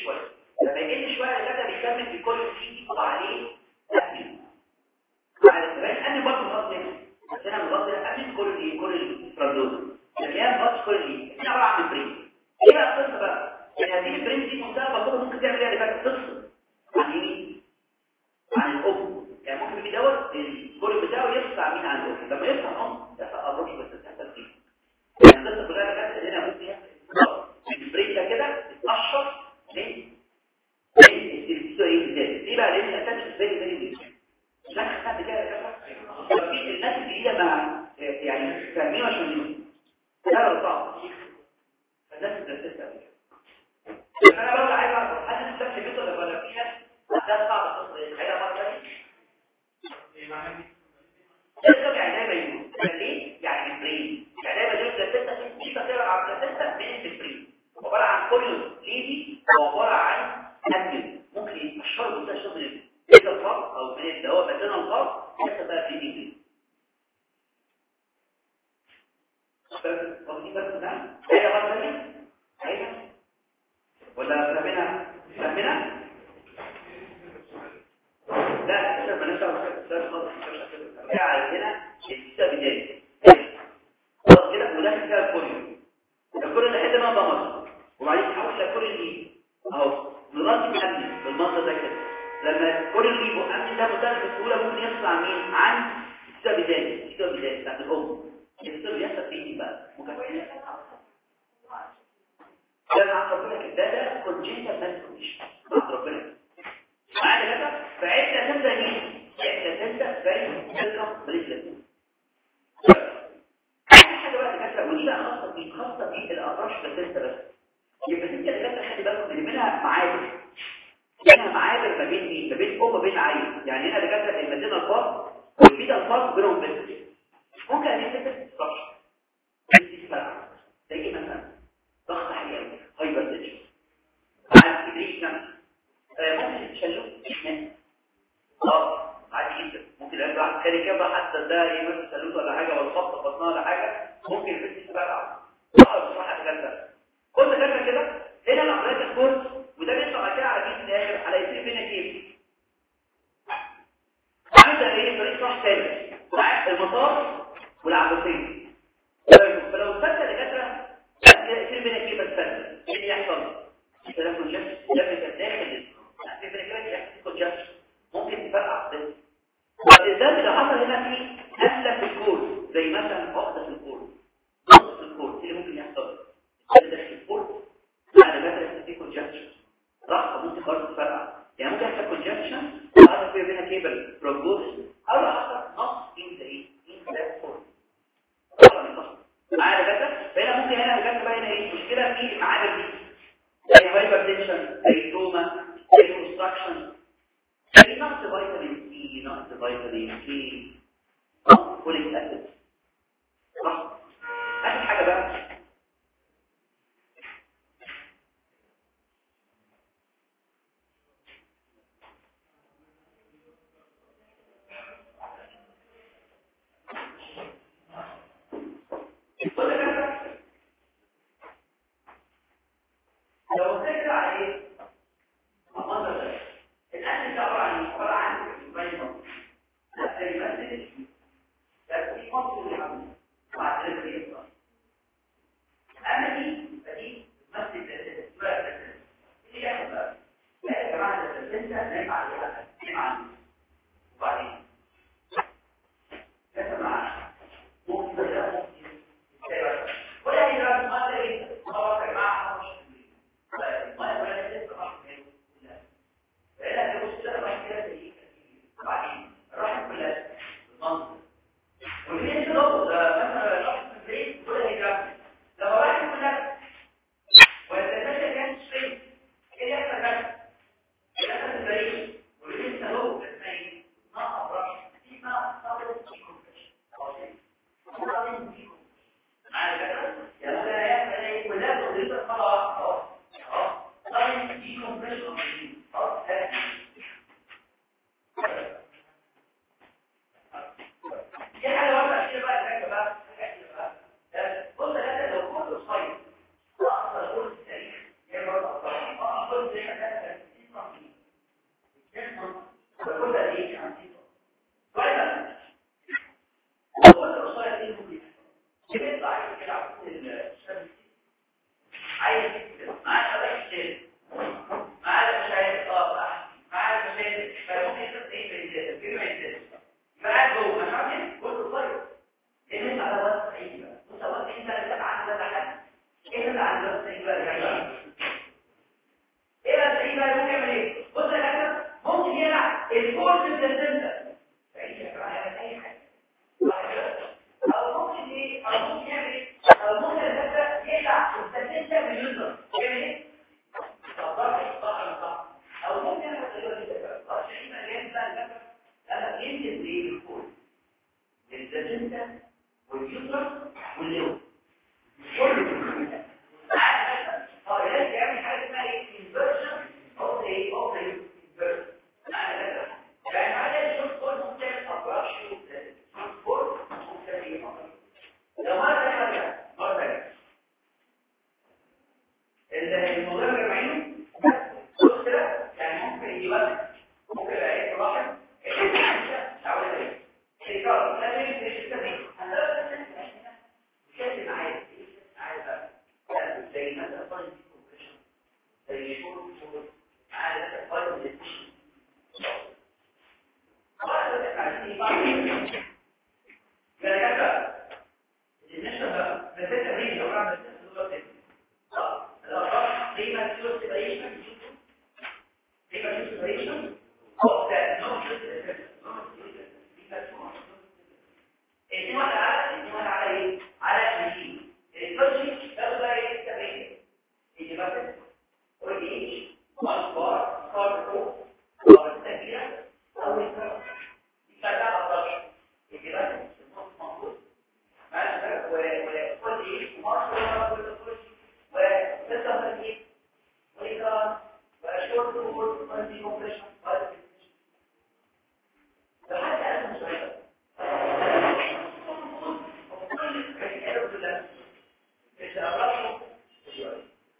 شويه لما يقل شويه الغدا بيكمل في كل سي وعليه اكل على الكلام انا برضه غلط بس انا بغض اكل كل ايه كل الفرازوز لكن بغض كل ايه انا عباره عن برين ايه بقى القصه بقى ان هذه البرين دي منتهى بسيطه ممكن تعمل ايه بقى تفصل عن مين عن الام يعني ممكن في دوت الكل بتاعه يفصل عن مين عن الام لما يفصل ام يحصل اضرار بس تحصل فيه يعني القصه كلها بقى هنا ممكن يحصل البرين ده كده اتقشر ليه ليه بقى لان الاتاتش فيري فيري مش هنخدها كده في الناس الجديده مع يعني فاهمين ولا مش لا لا صعب فالناس بتستفسر انا برضه عايز اعرف هل الشكل بيته ولا ولا فيها ده صعب تصل الحقيقه مره ثانيه ايه معنى ده يعني دايما يقول ليه يعني البرين يعني دايما يقول لسته دي تقريبا على لسته من البرين عباره عن كل ليدي وعباره عن اكل ممكن يتشرب ده شغل كده الخاص او من اللي هو بدنا الخاص لسه بقى في دي واخدين بالكم ده هي بقى ثاني هي ولا فاهمينها فاهمينها لا مش بلاش ده خالص مش عايزينها السبب بدايه خلاص كده ولا كده كل الكل اللي حته ما ضمر وبعدين تحول لكل اللي اهو نراتب امن بالمنظر ده كده لما كل اللي يبقى امن ده مدرس بسهوله ممكن يطلع مين عن السبب بدايه السبب بدايه بتاعت الام السبب يحصل فيه بقى مكافئه ده مع ربنا كده ده كونجنتال مالكونيشن مع ربنا معانا كده فعدة تبدا مين عدة تبدا زي تلقى بريسلت حاجه بقى تكسر ودي بقى خاصه بيه خاصه بيه الافراش بس بس يبقى انت اللي خلي بالك ان منها معابر منها معابر ما بين مين ما بين ام وما بين عين يعني هنا دكاتره المدينه الفاض والبيتا الفاض بينهم بس ممكن ان انت تفرش دي فرع زي مثلا ضغط عالي هايبر تنشن عاد تدريج نفس ممكن تشلوه اه عادي جدا ممكن يبقى واحد خارج كده حتى ده يمثل سلوك ولا حاجه ولا خط بطنها ولا حاجه ممكن البنت تبقى اه بصراحه كده كل كده كده هنا العمليات الكورس وده بيطلع كده على مين في الاخر على يصير فينا كيف عامل زي ايه طريق صح تاني المطار والعباسيه فلو ثبت دكاتره يصير فينا كيف بس ايه اللي يحصل تلفون جس لفت الداخل في فينا كده يحصل جس ممكن تفرقع بس وبالذات لو حصل هنا في أسلة في الكور زي مثلا عقدة في الكور نقص في الكور اللي ممكن يحصل ده في الكور بعد مثلا في كونجكشن رقم ممكن برضه تفرقع يعني ممكن يحصل كونجكشن وهذا في بينها كيبل بروجوز او لو حصل نقص ان ذا ايه ان ذا كور معايا كده فهنا ممكن هنا بجد بقى هنا ايه مشكله في المعادن دي زي هايبر تنشن زي توما زي كونستراكشن زي نقص فيتامين سي نقص فيتامين كي فوليك اسيد صح اخر حاجه بقى لو فكر عليه المنظر ده الأكل ده عبارة عن عبارة عن فيتامين نفس المسج بس في مصر اللي عامله مع ذلك يبقى أما دي فدي مسج اسمها الأساس دي ياخد بقى لا يا جماعة ده الأساس نايم عليها نايم عليها وبعدين لسه معانا ممكن ده ممكن ازاي ولا هي ده ما ده ايه خلاص يا جماعة مش ما ولا لسه ما فإلا تبص ده راح كده زي وبعدين راح كلها المنظر وفي الضوء مثلا راح في البريد ولا هيجرب لما راح كلها ويتفادى كان ستريت ايه اللي يحصل بقى؟ يحصل البريد كل دي حاجات كل دي طيب كل الرسائل دي ممكن يبقى عايز كده على عايز معاه شباب كتير معاه مش عايز اه معاه مش عايز فممكن يحط ايه في الكلمه دي فقعد جوه مش عارف ايه كله طيب ايه اللي على وقت ايه بقى بص وقت انت اللي عندك ده حد ايه اللي عندك ايه بقى يعني ايه بقى ايه بقى ممكن يعمل ايه بص يا كده ممكن يلعب الكورس الدنتال اي حاجه او ممكن ايه او ممكن يعمل ايه او ممكن الدكتور يلعب الدنتال باليوزر يعمل ايه صح صح صح او ممكن يعمل ايه عشان مليان بقى الدكتور انا ينزل ايه بالكورس الدنتال واليوزر والليو كله اه لازم يعمل حاجه اسمها ايه انفيرجن اوف ايه اوف انفيرجن يعني عايز يشوف كل ممكن ابراش ترانسبورت ممكن لو ما ده حاجه مره ثانيه الموضوع اللي بعينه بص كده يعني ممكن يجي بس ممكن الاقي واحد تعود عليه الكار لازم تشتغل انا كاتب معايا عايز بقى زي مثلا طالب كومبريشن زي شغل شغل عايز طالب ديسكشن أكبر كاربو أو التكلية أو الكاربو فده أفضل يجي بس النص موجود ماشي وكل إيه ومصر وكل كل ولسه مدين وإيقان وأشهر وكل مدين كومبريشن لحد ألف مسؤولية وكل الكتاب كلها إذا شوية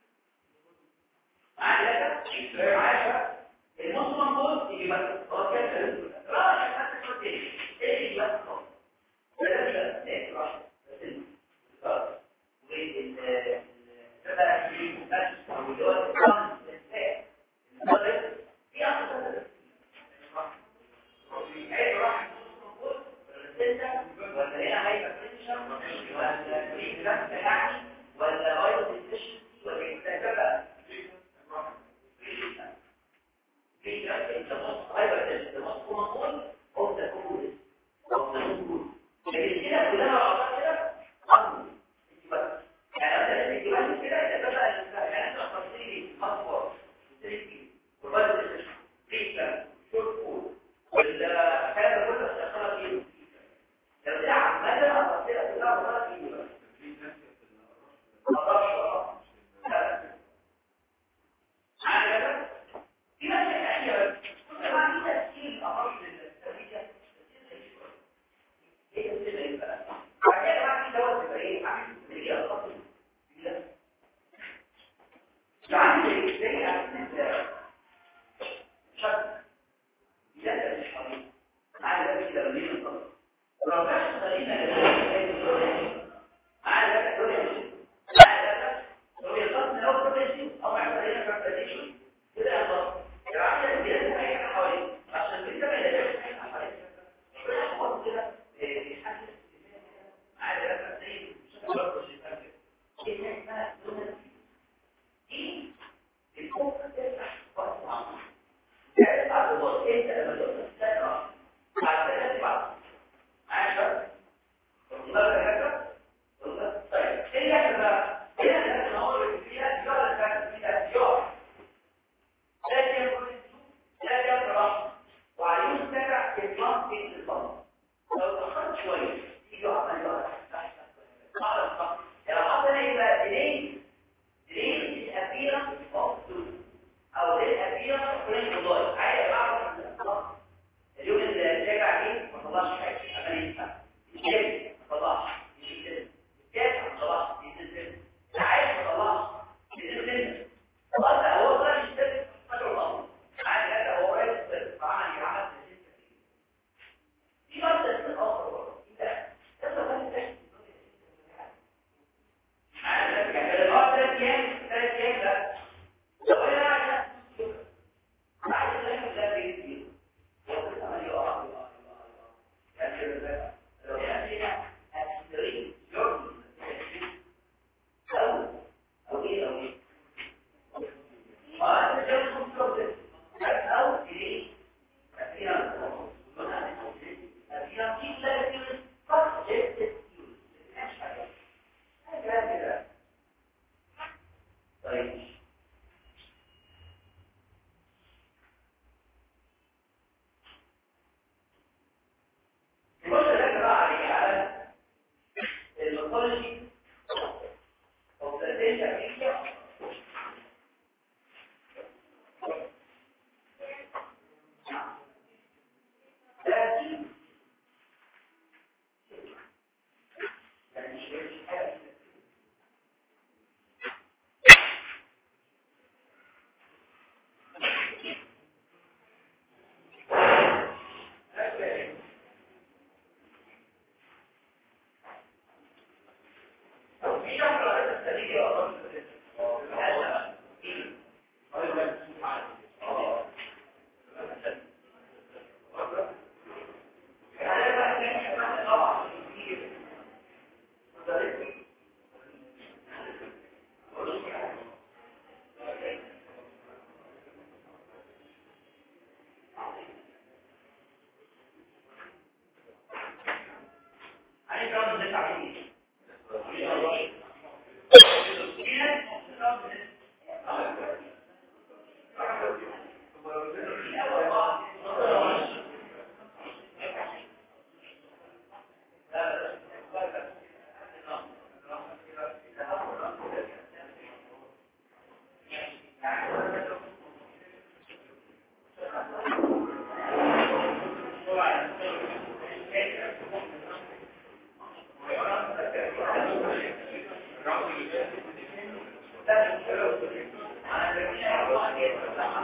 معايا كده معايا النص موجود يجي بس هو كده راح حتى كنت ايه يجي بس ولا لا ايه راح بس وين ال بقى في بس او اللي هو الكلام ده في اصلا ايه راح موجود ولا هنا هيبقى تنشن ولا في كلام يعني ولا غير التشن ولا ايه بقى في انت بص ايوه انت بص مقول او تقول او تقول لكن كده كلها على كده اصلا بس يعني انت لازم تجيبها كده انت بقى يعني انت تفصيلي اكبر تريكي وبدل فيك شورت كود ولا كان كله استخدام فيه لو ده عمال اصلا كلها بقى فيه بس في ناس تانية كل ما في تأثير أمر للتربية ايه السنة ايه بقى؟ بعد كده بقى في دواء تبقى ايه؟ عامل زي الخط لا عامل زي زي عامل شد لا مش حريص عامل زي كده لما الخط لو كانش خلينا عامل زي دول عامل زي الخط من اول كوبريشن او عامل زي كوبريشن كده يا خط يا عم بيعمل اي حاجه حواليك عشان كده ما يلاقيش حاجه حواليك ربنا خلاص كده يحسس عادي بقى زي شباب مش فاكر ايه اسمها دون ايه الفوق تفتح واسمع يعني بعد الوقت انت لما تقول تقرا بعد ثلاث بعد عشر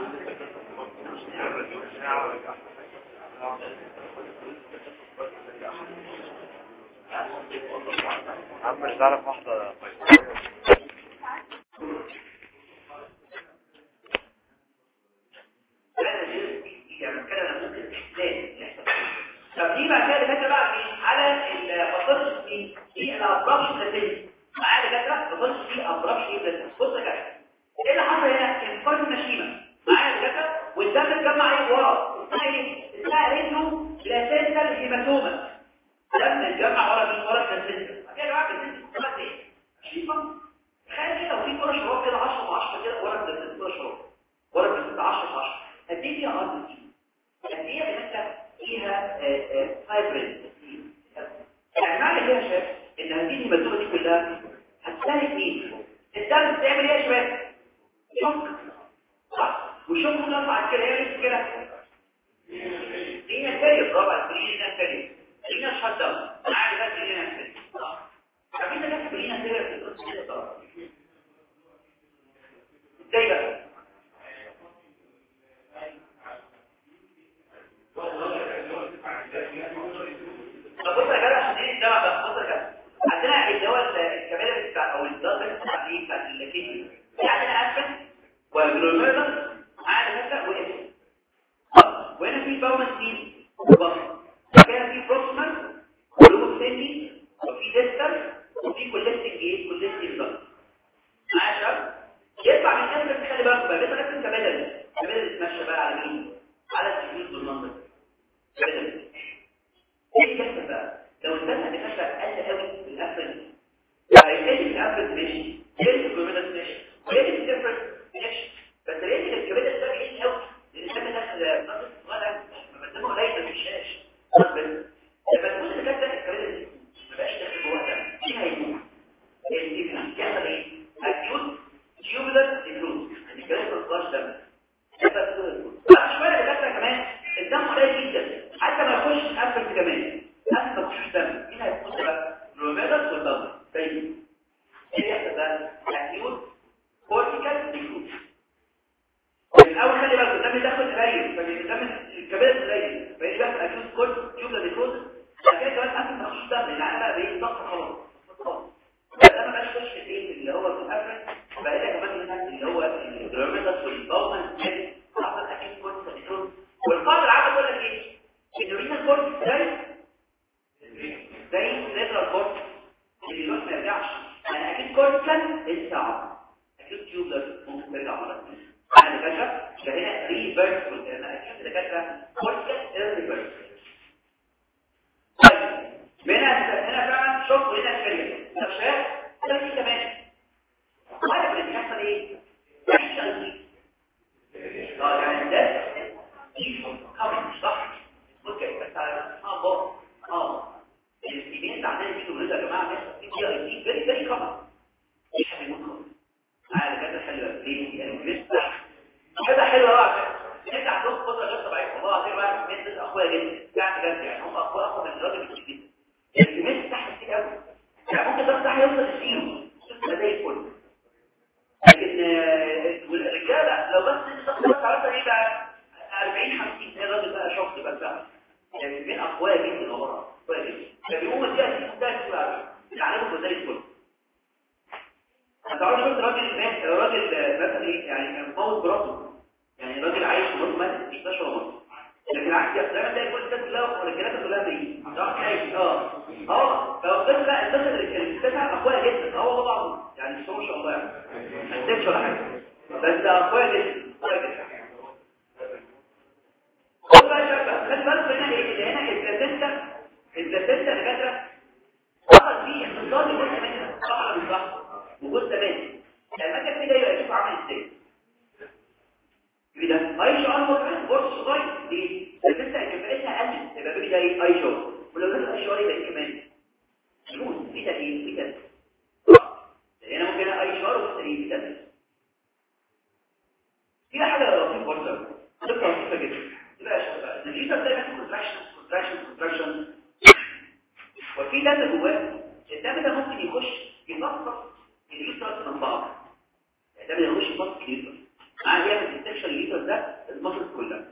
عم مش تعرف واحدة يعني كده انا ممكن لازم يحصل طب دي بعد كده دكاتره بقى في على البطرس دي دي الابراج الذاتيه معايا دكاتره بطرس دي ابراج ايه ده بص يا جدع ايه اللي حصل هنا كان فرد نشيمه معايا دكاتره والدم اتجمع ايه ورا اسمها ايه اسمها ريتنو بلاسنتال هيماتوما دم اتجمع ورا من ورا الكاسنتر يا جماعه الكاسنتر اسمها ايه شيفه تخيل كده وفي كره شراب كده 10 ب 10 كده ورا الكاسنتر كره شراب ورا الكاسنتر 10 ب 10 قد ايه فيها ارض دي قد ايه بنفسها فيها فايبرين يعني معنى كده يا شباب ان هذه المادوره دي كلها هتسالك مين الدم بتعمل ايه يا شباب شك صح والشك ممكن بعد كده يعمل كده لينا كارير طبعا لينا كارير لينا شات داون عارف بس لينا كارير صح طب انت كده لينا كارير في القصه دي طبعا ازاي بقى طب بص يا جدع عشان ايه الدواء ده بص يا جدع عندنا اللي هو الكباري بتاع او الضغط بتاع ايه بتاع الكيدني في عندنا اسفل والجلوميرولس عندنا كده واسم وهنا في باومن مين وبطن كان في بروكسيمال ولوكسيني وفي ديستال وفي كوليستيك ايه كوليستيك ضغط معايا يا شباب يطلع من كده بس خلي بالك بقى بس ركز كبدل كبدل تتمشى بقى على مين على السجود والمنظر كبدل ايه اللي بيحصل بقى لو الدم بتاعك قل قوي في الافرج هيقل في الافرج ماشي يقل في الكوميدس ماشي ويقل في الدفرج ماشي بس لان الكبدة ده بعيد قوي لان الدم داخل نقص صغير لما الدم قليل ما فيش بس لما تكون الكبدة الكبدة دي ما بقاش داخل جوه الدم مين هيموت الدم يحصل ايه اكيوت تيوبولار ديفلوز الكبدة ما بتطلعش دم بعد شويه الدكاتره كمان الدم قليل جدا حتى ما يخش افرج كمان حتى ما يخش دم مين هيخش بقى الروميدس والدم طيب ايه يحصل ده اكيوت كورتيكال ديفلوز الاول خلي بالك الدم داخل قليل فالدم الكبد قليل فايه بقى اكيوت كورت تيوبولار ديفلوز بعد كده كمان حتى ما يخش دم لان انا بقى بايه ضغط خلاص ده ما بقاش يخش في ايه اللي هو في الافرج بقى ده كمان هنا اللي هو الروميدس والباومن حصل اكيد كورتيكال ديفلوز والقاعده العامه بتقول لك ايه ان رينا كورت زي زي سيرفر كورت اللي الوقت ما يرجعش يعني اكيد كورت كان لسه عمر اكيد تيوبلر ممكن ترجع مره ثانيه انا دكاتره فهنا ريفيرس انا اكيد دكاتره كورت كان ريفيرس هنا هنا فعلا شوف وهنا شويه طب شايف ده في كمان عارف اللي بيحصل ايه؟ بيحصل ايه؟ اه يعني ده كمان صح ممكن بس على اسمها بار اه الاستيمين اللي عندنا دي ولاد يا جماعه بيحصل في دي اي دي فيري فيري كمان مش هيموت خالص عارف كده حلوه ليه يعني لسه كده حلوه بقى انت عندهم قدره غير طبيعيه والله العظيم بقى من اخويا جدا يعني بجد يعني هم اخويا اخويا من الراجل الكبير الاستيمين تحت كتير قوي يعني ممكن ده صح يوصل للزيرو تبقى زي الفل لكن والرجاله لو بس انت تاخد عارفه ايه بقى 40 50 ده الراجل بقى شخص بقى فعلا يعني من اقوياء جدا والله اقوياء جدا فبيقوم دي هتيجي ده بقى يعلموا زي الفل هتقعد شفت راجل مات راجل مثلا ايه يعني موت براته يعني راجل عايش ومراته ماتت في 16 ونص لكن عكس الافلام تلاقي كل الناس كلها والرجاله كلها ميت راح عايش اه اه فالناس بقى الناس اللي بتفهم اقوياء جدا اه والله العظيم يعني مش ما شاء الله يعني ما تنساش ولا حاجه بس اقوياء جدا اقوياء جدا خد بقى شبه خد بالك هنا ايه اللي هنا البلاسنتا البلاسنتا دكاتره حصل فيه اختصار لجزء منها صح ولا مش صح وجزء منه لما انت كده يبقى شوف عامل ازاي كده اي شعار مفرد بورس صغير ليه البلاسنتا كفاءتها قلت يبقى بيجي ده ايه اي شعار ولو ده اي شعار يبقى ايه كمان فلوس في تغيير في تغيير هنا ممكن اي شعار وفي تغيير في تغيير في حاجه لطيفه برضه فكره لطيفه جدا الجيتر ده بيعمل كونتراكشن كونتراكشن كونتراكشن وفي دم جواه الدم ده ممكن يخش يفصل اليوترس من بعض الدم ده يخش يفصل اليوترس مع يعمل ديتكشن اليوترس ده المصل كلها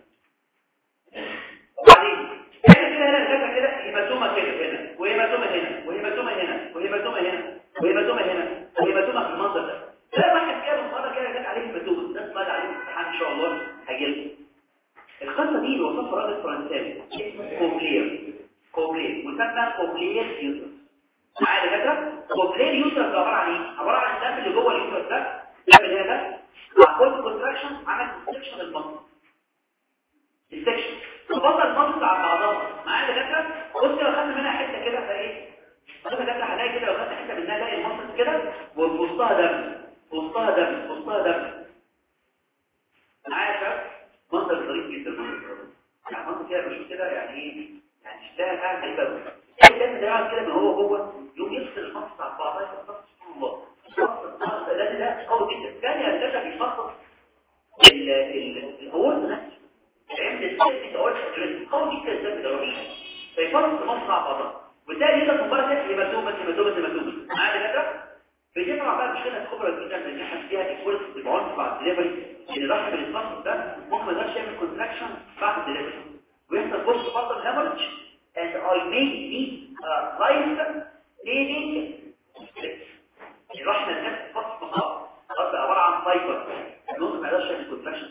وبعدين كده كده هنا الجبهه كده هيماتوما كده هنا وهيماتوما هنا وهيماتوما هنا وهيماتوما هنا وهيماتوما هنا وهيماتوما في المنظر ده ده واحد كده من مره كده جت عليه هيماتوما ده اسمها عليه امتحان ان شاء الله هيجي القصه دي اللي وصفها راجل فرنساوي اسمه كوبلير كوبلير مسمى كوبلير يوتر معايا كده كوبلير يوتر ده عباره عن ايه عباره عن الدم اللي جوه اليوتر ده الدم اللي ده مع كل كونتراكشن عمل كونتراكشن المنطقه السكشن فبطل المنطقه على بعضها معايا كده بص لو خدنا منها حته كده فايه بص كده هلاقي كده لو خدت حته منها الاقي المنطقه كده وفي وسطها دم في وسطها دم في وسطها دم معايا كده منظر ظريف جدا يعني منظر كده بشوف كده يعني ايه يعني اشتغل قاعد غريب قوي الدم ده يقعد كده ما هو جوه يقوم يفصل المنطقه عن بعضها يفصل سبحان الله يفصل ده ده قوي جدا ثاني هندسه بيفصل الاورد نفسه عند السيرفيس اورد ادريس قوي جدا الدم ده رهيب فيفصل المنطقه عن بعضها وبالتالي يقدر مباراه كده هيماتوما هيماتوما هيماتوما معايا كده بيجمع بقى مشكله كبرى جدا ان احنا فيها الفورس بتبعد بعد الدليفري ان الرحم الاسمر ده ممكن ما يقدرش يعمل كونتراكشن بعد الدليفري ويحصل بوست بطل هيموريدج and I may need a life saving الرحم النفس فصل مخاط خلاص عباره عن فايبر ممكن ما يقدرش يعمل كونتراكشن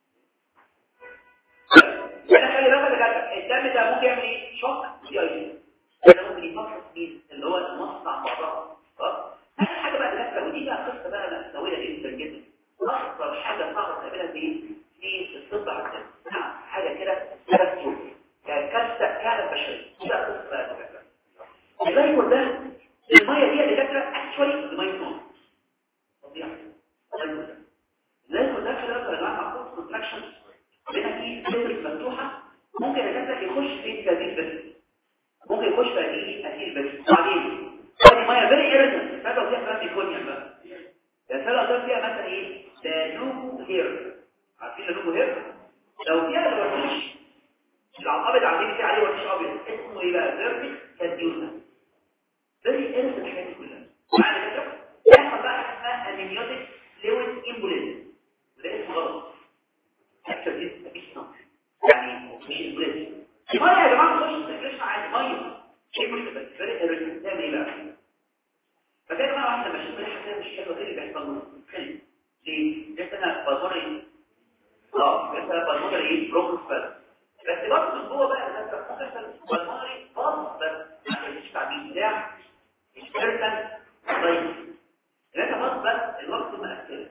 يعني خلي بالك يا الدم ده ممكن يعمل ايه شوك دي اي ده ممكن يفصل مين اللي هو المصنع بعضها خلاص حاجه بقى نفسها ودي بقى قصه بقى مأساويه جدا جدا اكثر حاجه صعبه تقابلها دي في الطب عندنا نعم حاجه كده كارثه كارثه كانت بشريه دي بقى قصه بقى دكاتره اللايكور ده الميه دي يا دكاتره اكشولي الميه نوع فظيعه اللايكور ده خلي بالك يا جماعه مع كونتراكشن بين في فيبرز مفتوحه ممكن يا دكاتره يخش في هذه بس ممكن يخش في هذه هذه بس بعدين هذه ميه فيري ايريتنت فاتوا فيها كلام يكون بقى يا سلام ده فيها مثلا ايه لانوبو هير عارفين لانوبو هير لو فيها الورنيش الابيض عاملين فيه عليه ورنيش ابيض اسمه ايه بقى فيرتيك كاديوزا فيري ايريتنت الحاجات دي كلها معنى كده يحصل بقى حاجه اسمها امنيوتيك فلويد امبوليزم ده اسمه غلط اكتر دي مفيش نقص يعني مش امبوليزم الميه يا جماعه تخش السكريشن عادي ميه شيء مش بس فيري ايريتنت تعمل ايه بقى فكان بقى واحده ماشيه ريحه كده مش حلوه غير اللي بيحصل له حلو ليه ده انا بازوري اه بس انا بازوري ايه بروكس بس بس برضه من جوه بقى ده ممكن يحصل بازوري باظ بس عشان مش تعبين بتاع الشركه طيب لكن باظ بس الوقت مأثر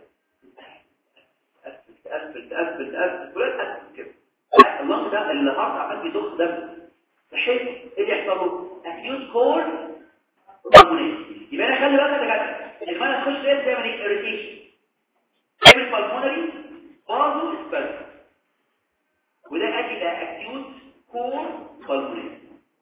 تقفل تقفل تقفل كل تقفل كده الوقت ده اللي هارت عمال بيضخ دم بحيث ايه اللي يحصل له اكيوت كول يبقى انا خلي بالك يا جدع الميه تخش فيها زي ما هي اريتيشن تعمل بالمونري بازو سباز وده ادي الى اكيوت كور بالمونري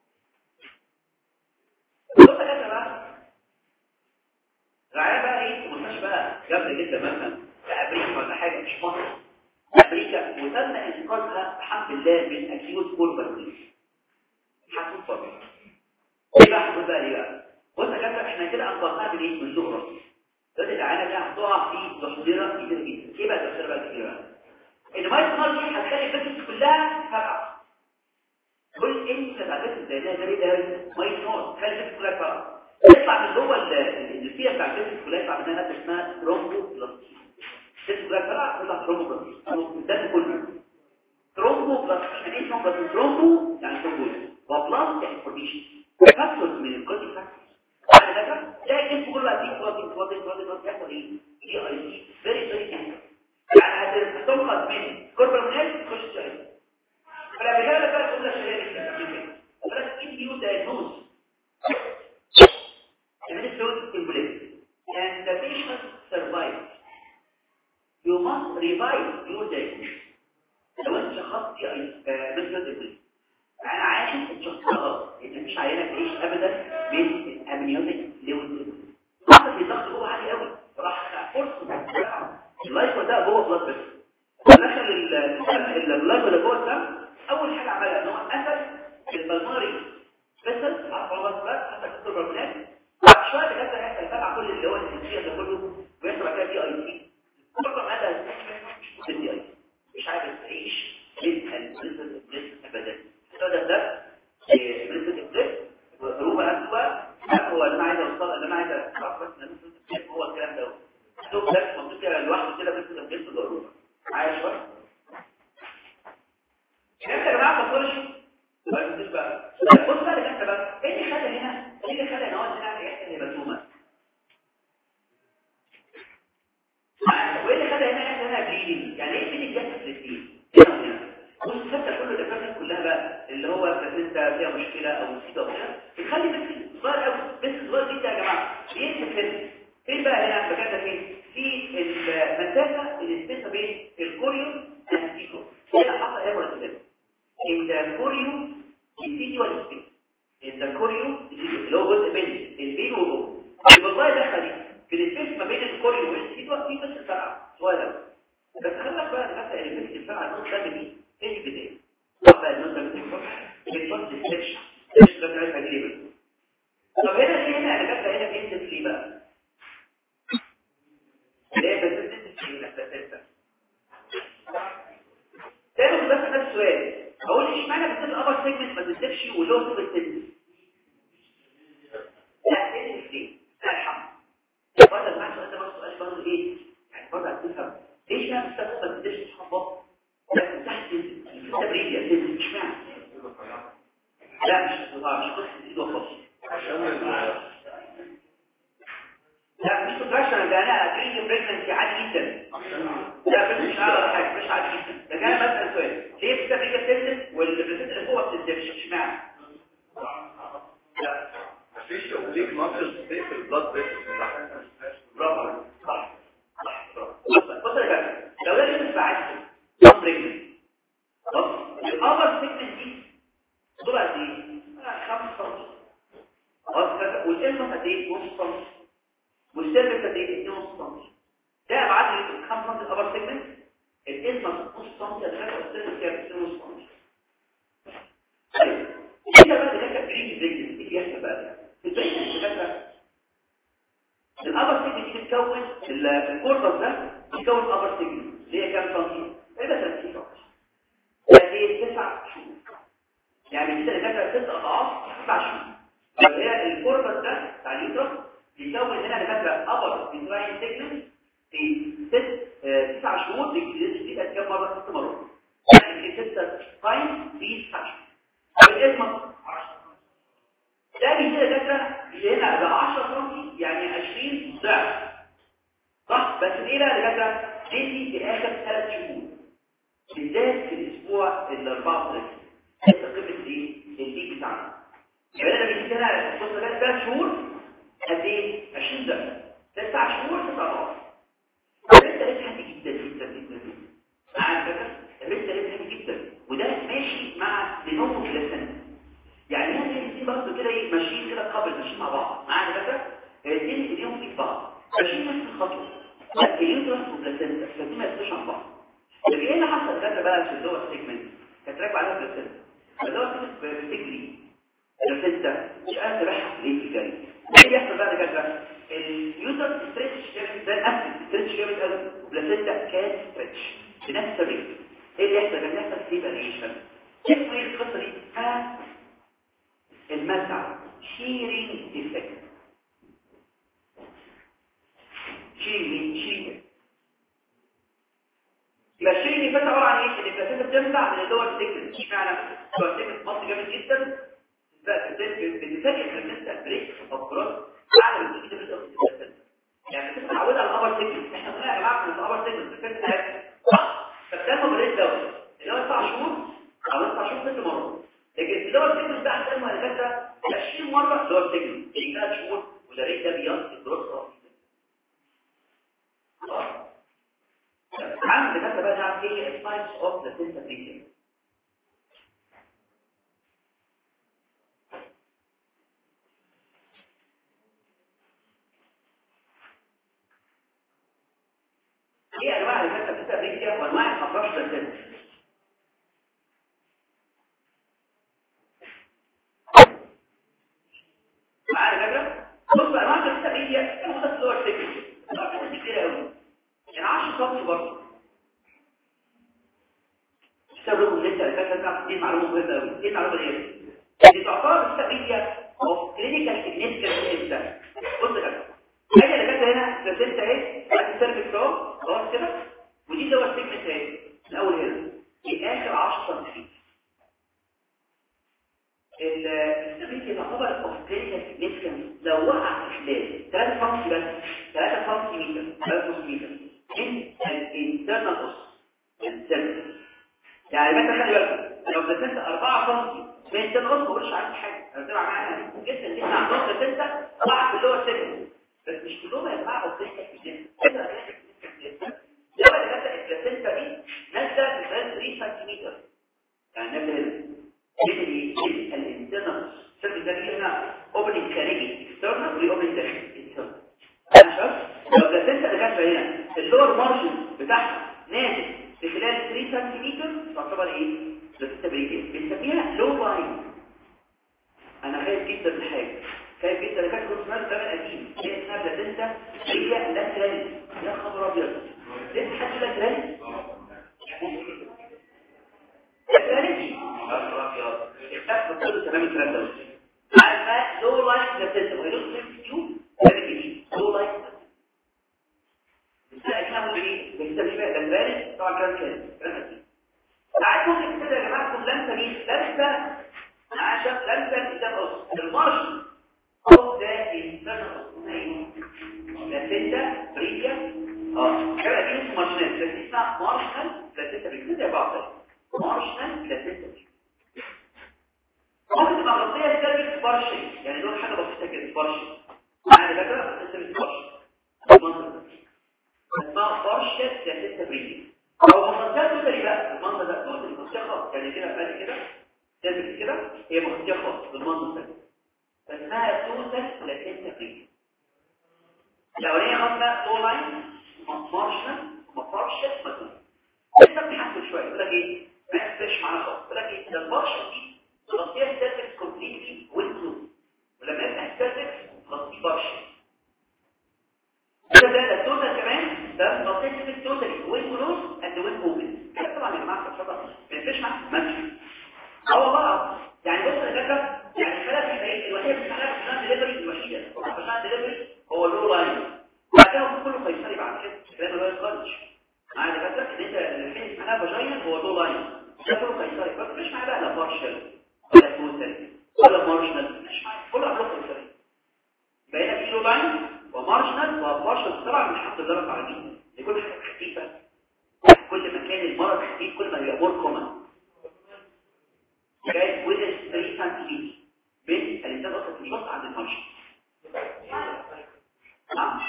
بص يا جدع بقى العيال بقى ايه مستشفى بقى جامده جدا مثلا في امريكا ولا حاجه مش مصر امريكا وتم انقاذها الحمد لله من اكيوت كور بالمونري حسن صبري ايه بقى حصل بقى ليه بقى بص يا جدع احنا كده انقذناها بالايه من زهره دلوقتي العينه دي هتقع في تحضيره كتير جدا ايه بقى التحضيره بقى كتير بقى المايك نار دي هتخلي البيزنس كلها فرقع كل انت تعرف زي ده ده ده مايك نار تخلي البيزنس كلها فرقع يطلع من جوه النسيه بتاع البيزنس كلها يطلع منها ماده اسمها ترومبو بلاستيك البيزنس كلها فرقع يطلع ترومبو بلاستيك الدم كله ترومبو بلاستيك يعني ايه ترومبو بلاستيك ترومبو يعني ترومبوز وبلاست يعني فورميشن فاكتورز من الكل فاكتورز بعد كده تلاقي الجسم كله بقى فيه بلوتنج بلوتنج بلوتنج يحصل ايه دي اي سي فيري فيري يعني هتنقذ من كوربرمونات تخش شهيد فلا بجانب بقى تقول لك شهيد فلا تجيب يو دايجنوز and this fluid embolism and the patient survives you must revise your diagnosis لو انت شخصت دي اي مثل انا عايش الشخصيه غلط انت مش عايزك تعيش ابدا من الامنيوتيك ليفل حتى في ضغط جوه عالي قوي راح فرصه اللايف ده جوه بلاد بس دخل اللايف ده جوه الدم اول حاجه عملها ان هو قفل البلماري فيسل على خلاص بس حتى كتر برمونات بعد شويه كده هيحصل تبع كل اللي هو الجنسيه ده كله ويحصل بعد كده دي اي سي طبعا هذا مش دي اي مش عارف تعيش ايه الكوريو انتيكو هنا حصل ايه مرتبات الكوريو الفيديو سبيس الكوريو اللي هو جزء بين البين والجوه والله دخل في السبيس ما بين الكوريو والفيديو في بس فرع صغير بس خلي بالك بقى مثلا اللي في الفرع النص ده دي ايه البدايه طب بقى النص ده بتكبر بتوصل السكشن السكشن ده بتاعتها دي طب هنا في هنا اللي جت هنا بينزل ليه بقى ليه بتنزل في المسافات تاني بس نفس السؤال اقول اشمعنى بتنزل الابر سيجمنت ما تنزلش واللو سوبر تنزل لا تنزل ليه لا الحمد برضه المعنى السؤال ده برضه سؤال برضه ايه يعني برضه هتفهم ليش انا بستخدم ما تنزلش تحفظ لا تحت تنزل التبريد يا تنزل اشمعنى لا مش استطاع مش قصه ايد وخلاص لا مش كونتراكشن ده انا ادرينج بريجنسي عادي جدا لا بس مش عارف حاجه مش عادي جدا ده كان بسال سؤال ليه بتبقى بتنزل والبريجنسي اللي فوق ما بتنزلش اشمعنى لا مفيش اوبليك ماسل في البلاد بريشر برافو عليك. صح صح برافو. بص بص يا جماعه لو ده لسه بعد نون بريجنسي بص الابر سيجمنت دي طول قد ايه 5 سم خلاص كده والقمه قد ايه نص سم والسيرفس قد ايه 2 سم ده ابعاد 5 سم الابر سيجمنت القمه نص سم الخارج والسيرفس كام 2 سم طيب انت بقى ده كان بريد بريد ايه بيحصل بقى البريد اللي الابر سيجمنت دي بتكون الكوربس ده بيكون الابر سيجمنت اللي هي كام سم تقريبا 30 سم يعني 9 شهور يعني كده كده ست اضعاف تسع شهور هي الكوربس ده بتاع اليوترس بيكون هنا لفتره ابر بيتراين سيجمنت في ست تسع شهور بيجي كام مره ست مرات يعني في ستة تايم في تسع شهور الاسم ده بيجي كده هنا ب 10 سم يعني 20 ضعف صح بس ايه بقى اللي كده دي في اخر ثلاث شهور بالذات في الاسبوع ال 34 انت قيمه ايه البيك بتاعنا يبقى انا بيجي هنا بص ده ثلاث شهور قد ايه 20 درجه تسع شهور تسع ضعف الريت ريت هادي جدا جدا جدا جدا مع الفكره الريت ريت هادي جدا وده ماشي مع دينومو بلاسنتا يعني هنا دي برضه كده ايه ماشيين كده قبل ماشيين مع بعض مع الفكره الاثنين ايديهم في بعض ماشيين نفس الخطوه اليوترس والبلاسنتا فدي ما يستوش عن بعض لكن ايه اللي حصل ده بقى في اللور سيجمنت كانت راكبه عليها بلاسنتا اللور سيجمنت بتجري بلاسنتا مش قادره تبعها ليه في الجري ايه اللي بيحصل بقى كده اليوترس ستريتش جامد ده الاسيد ستريتش جامد قوي وبلاسنتا كان ستريتش بنفس الريت ايه اللي يحصل ده يحصل سيبريشن اسمه ايه القصه دي ها المسع شيرينج ديفكت شيرينج شيرينج يبقى الشيرينج ديفكت عباره عن ايه ان البلاسنتا بتمنع من اللور سيجمنت اشمعنى اللور سيجمنت مصر جامد جدا بقى بتفاجئ البلاسنتا بريك افراط اعلى من كده بس يعني انت متعود على الابر سيجمنت احنا قلنا يا جماعه ان الابر سيجمنت بتفاجئ صح فبتعمل بريك دوت اللي هو 9 شهور او 9 شهور ست مرات لكن اللور سيجمنت ده احسن ما الفكره 20 مره اللور سيجمنت في 3 شهور وده ريت ده بينقص الجروث خلاص عامل كده بقى نعرف ايه الساينس اوف ذا سنسيتيفيتي ايه انواع السنسيتيفيتي وانواع الافراش بالسنسيتيفيتي معايا فكره بص بقى انواع السنسيتيفيتي موجوده في اللور سيجمنت اللور سيجمنت كتير قوي يعني 10 سم برضه استخدموا اللي انت فاكر تعرف دي معلومه مهمه قوي ايه المعلومه دي دي تعتبر السبيليا اوف كلينيكال سيجنيفيكانس انت بص كده حاجه اللي كانت هنا ده انت ايه بعد السيرفكس اهو خلاص كده ودي اللي هو السيجمنت اهي الاول هنا في اخر 10 سم السبيليا تعتبر اوف كلينيكال سيجنيفيكانس لو وقع في خلال 3 سم بس 3 سم 3 سم من الانترنال اوس الانترنال يعني مثلا خلي بالكم لو بلاسنت 4 سم من الانترنال اوس ما بقولش عندي حاجه انا بتابع معاها جدا جدا عندهم بلاسنت ضعف اللي هو سيجمنت بس مش كلهم يا جماعه اوف كلينيكال سيجنيفيكانس لو اللي البلاسنتا دي نازله في خلال 3 سنتيمتر يعني نازله هنا ليه ليه الانترنال سيرفيس ده هنا اوبننج خارجي اكسترنال وليه اوبننج داخلي انترنال انا شايف لو البلاسنتا اللي جنبها هنا اللور مارجن بتاعها نازل في خلال 3 سنتيمتر تعتبر ايه بلاسنتا بريكيا بنسميها لو لاين انا خايف جدا من حاجه خايف جدا انا كنت كنت سمعت زمان قديم هي اسمها بلاسنتا هي لاترال يا خبر ابيض لسه حد لاترال لاترال يا خبر ابيض اختفى كل تمام الكلام ده عارفه لو لاين بلاسنتا وهي لو سيو ده جديد لو لاين بس احنا ايه بنسميه بقى لاترال طبعا كلام كده كلام قديم ساعات ممكن كده يا جماعه تكون لمسه مين لمسه عشان لمسه قدام اصل المارش او ده internal لاسنتا بريديا اه كده دي اسمه مارشنال بس اسمها مارشنال لاسنتا بريديا زي بعض مارشنال لاسنتا ممكن تبقى مغطيه السيرفيس بارشل يعني دول حاجه بسيطه كده بارشل يعني ده كده السيرفيس بارشل المنظر اسمها بارشل لاسنتا بريديا او مغطيه توتالي بقى المنظر ده توتالي مغطيه خالص يعني كده بقى كده لازم كده هي مغطيه خالص بالمنظر ده فاسمها توتال لاسنتا بريديا الاولانيه خاصه لو لاين مارشنال مفارشل مثلا لسه بنحسب شويه يقول لك ايه ما يفرقش معانا خالص يقول لك ايه ده البارشل دي تغطيها ستاتيك كومبليتلي وينكلوز ولما يبقى ستاتيك تغطيه بارشل كده ده التوتال كمان ده تغطيه ستاتيك توتالي وينكلوز اند وين اوبن كده طبعا يا جماعه الخطا ما يفرقش معاك ماشي اه والله يعني بص يا دكاتره يعني خلاص الحقيقه الوحيده اللي بتحلها في ديليفري الوحيده في ديليفري هو اللو لاين بعدها كله قيصري بعد كده الكلام اللي هو يتغيرش معايا دكاتره ان انت اللي معناها فاجينا هو لو لاين ده كله قيصري بس مش معايا بقى لا بارشل ولا توتال ولا مارجنال مش معايا كله عمله قيصري يبقى هنا في لو لاين ومارجنال وبارشل طبعا مش حاطط درجه عاليه دي كل حاجه خفيفه كل ما كان المرض خفيف كل ما هي مور كومن جاي ويز 3 سنتيمتر بين الانسان اصلا في الشخص عند المرشد نعم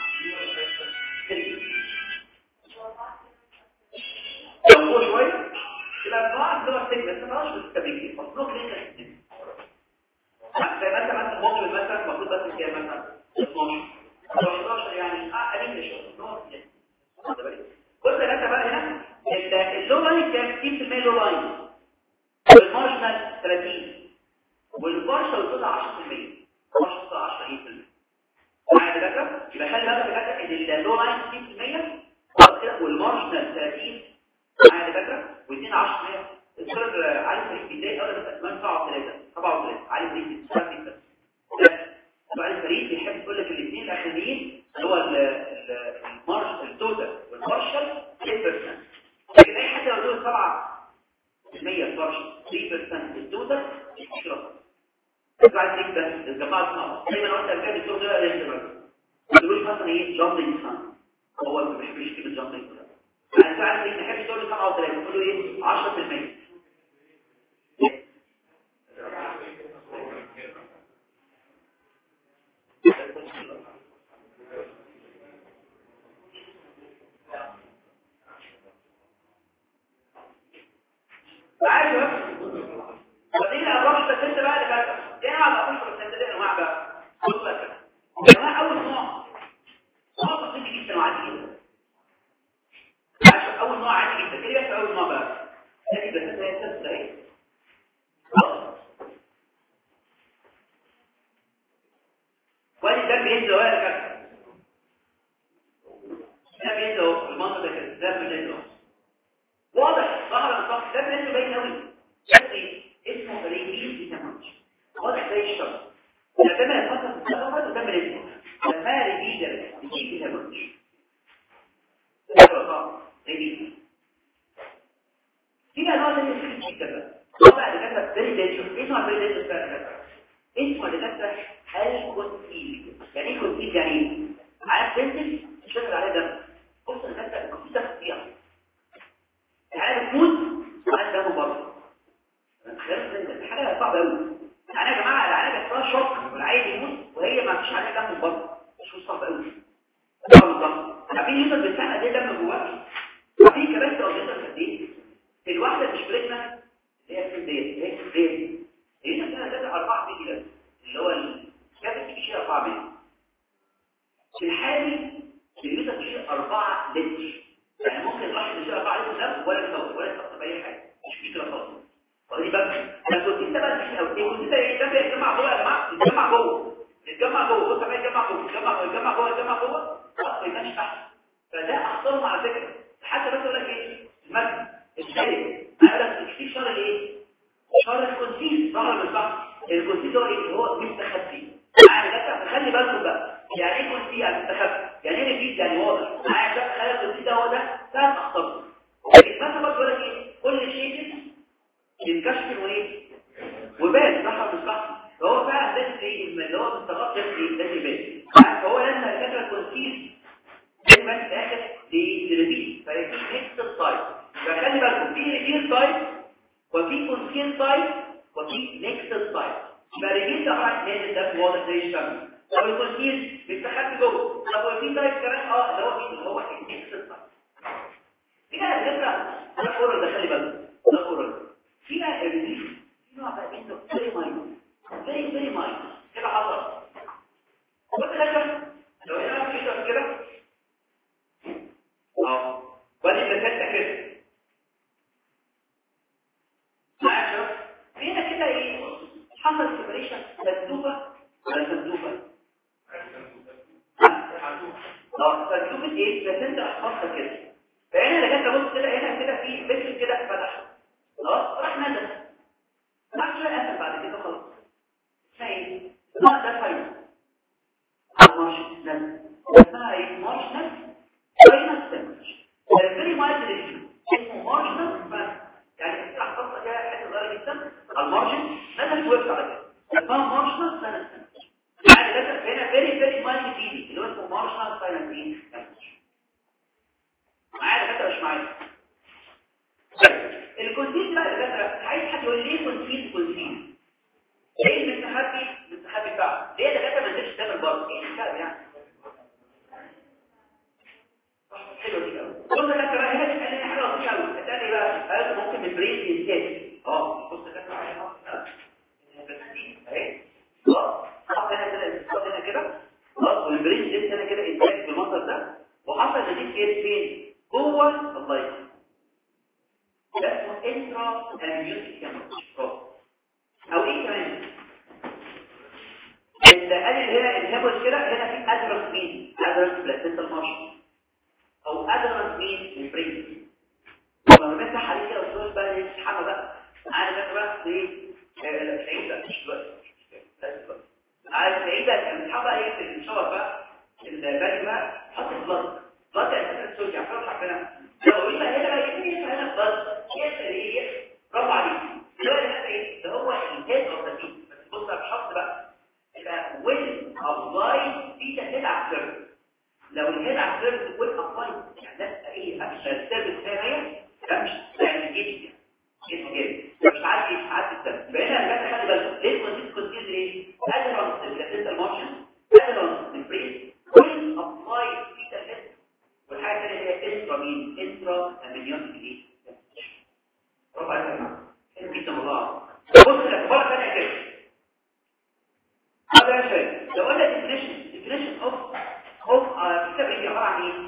لو هو شوية يبقى النوع اللي هو السجن بس ما هوش بالتبريد مطلوب ليه تحديد زي مثلا مثلا ممكن مثلا المفروض بس كام مثلا 12 او 11 يعني اه قليل شويه نوع كده بص يا انت بقى هنا اللو لاين كام 60% لو لاين والمارجنال 30 والبارشل طلع 10% 10 10 معايا دكاتره يبقى خلي بالك دكاتره ان اللو لاين 60% خلاص كده والمارجنال 30 معايا دكاتره و2 10% الدكتور علي فريد بدايه اول ما تسمع 7 3 7 3 علي فريد 7 3 ده علي فريد بيحب يقول لك الاثنين الاخرين اللي هو المارج التوتال والبارشل 10% لكن اي حد لو له 7 المية البارشل 3% التوتال اشتراك بعد كده بس الجماعه اسمها زي ما انا قلت قبل كده الدكتور ده لازم بس بيقول مثلا ايه جامبنج فان هو ما بيحبش كلمه جامبنج فان يعني فعلا ما بيحبش يقول 7 و3 يقول له ايه 10% عارف ودي الأبراج بس انت بقى اللي فاكر ايه نوع الأبراج بس انت دي انواع بقى بص بقى انواع اول نوع نوع بسيط جدا وعادي جدا عشان اول نوع عادي جدا ايه بس اول نوع بقى تاني بس انت هي تسلسل ايه وادي ده بينزل ولا كده ده بينزل اهو المنطقه ده كده ده بينزل اهو واضح ظهر الصف ده بينزل باين قوي اسمه ريليز ديتامج واضح زي الشمس ده كمان يتحط في الصفحات وده مريض ده ريليز ديتامج ريليز في انواع ثانيه كتير جدا بقى طبعا اللي كانت فيري دينجر ايه نوع فيري دينجر بقى اسمه اللي كانت الكونسيل يعني ايه كونسيل يعني ايه عارف تنزل تشتغل عليه دم بص اللي كانت الكونسيل ده خطير يعني بتموت وعايز دم برضه حاجه صعبه قوي يعني يا جماعه العلاج بتاعها شوك والعيل يموت وهي ما فيش عليها دم برضه مش صعب قوي بالظبط عارفين يوصل بالسنه دي دم جواك عارفين كمان الكونسيس ده ايه ده بيتجمع جوه يا جماعه يتجمع جوه يتجمع جوه بص بقى يتجمع جوه يتجمع جوه يتجمع جوه يتجمع جوه خلاص ما يبانش تحت فده اخطرهم على فكره حتى بس يقول لك ايه المثل الشارع انا لك في شر الايه شر الكونسيس ظهر من صح الكونسيس هو ايه هو مستخبي يعني ده خلي بالكم بقى يعني ايه كونسيس يعني مستخبي يعني ايه ريفيد يعني واضح معايا ده خلي الكونسيس ده هو ده ثلاث اخطار المثل بقى يقول لك ايه كل شيء ينكشف وايه وبان صح ولا مش صح فهو فعلا لازم ايه اللي هو مستغرب لازم ايه لازم يبان فهو لازم الفكره الكونسيس دايما في الاخر للريفيد فيكون نفس التايب فخلي بالكم في ريفيد تايب وفي كونسيل تايب وفي نيكست تايب يبقى ريفيد ده راح نازل ده واضح زي الشمس طب الكونسيل بيستخبي جوه طب وفي تايب كمان اه اللي هو مين اللي هو النيكست تايب فيها الفكره ده كورل ده خلي بالكم ده كورل فيها الريفيد في نوع بقى منه فيري ماينور فيري فيري ماينور كده حصل بص كده لو هنا كده كده اه وادي المسافه كده معايا هنا كده ايه حصل سيبريشن سندوبه ولا سندوبه اه سندوبه ايه بس انت احفظها كده فهنا لو جيت ابص كده هنا كده في فيكس كده فتح خلاص راح نزل بعد شويه قفل بعد كده خلاص شايف لا ده فايده مارش نزل اسمها ايه مارش نزل فاينل ستيمج الفيري مايلد ريفيو اسمه مارجنال فان يعني انت هتحط كده حته صغيره جدا على المارجن نزل ويب على كده اسمها مارجنال فان يعني ده هنا فيري فيري مايلد فيدي اللي هو اسمه مارجنال فان فيدي معايا ده مش معايا الكونسيل بقى ده عايز حد يقول لي ليه كونسيل كونسيل ايه المستخبي المستخبي بتاعه ليه ده ما نزلش ده بالبرد ايه الكلام يعني حلو دي قوي بص يا كابتن هنا بتكلمني حاجه لطيفه قوي هتلاقي بقى هل ممكن من برين انتاج اه بص يا كابتن عليها اهي خلاص حط هنا كده الاسقاط هنا كده خلاص والبرين لسه هنا كده انتاج بالمنظر ده وحصل جديد فين فين جوه الله يكرمك ده اسمه انترا اميوتيك او ايه كمان اللي قال هنا الهبل كده هنا في ادرس مين ادرس بلاسنتا المارشل او ادرس مين البرين لما بنفتح عليه كده وتقول بقى ايه الحمى بقى عارف انت بقى ايه سعيدة مش دلوقتي عارف سعيدة كان بتحبها ايه في الشاور بقى الباقي بقى حط البلد بلد اساسا السوجي عارفين الحكام لو قلنا هنا بقى ايه هنا بلد ايه ايه برافو عليك دلوقتي هنا ايه ده هو الانتاج او التسيب بس بص على الشخص بقى يبقى وين ابلاي في تهديد على السيرفر لو الهيد على السيرفس تكون ابلاي يعني ده اي همشة السيرفس ثانية همشة يعني جيد جيد جيد مش عارف يتعدي السيرفس بقينا الجاتا خلي بالك ليه كونسيس كونسيس ايه ادرانس الجاسيتا المارشن ادرانس البريس وين ابلاي في تهديد والحاجة الثانية هي انترا مين انترا امنيون ايه برافو عليك يا جماعة انت جدا والله بص الاخبار الثانية كده هذا يا شباب لو قلنا definition definition of of كتاب ايه عباره عن ايه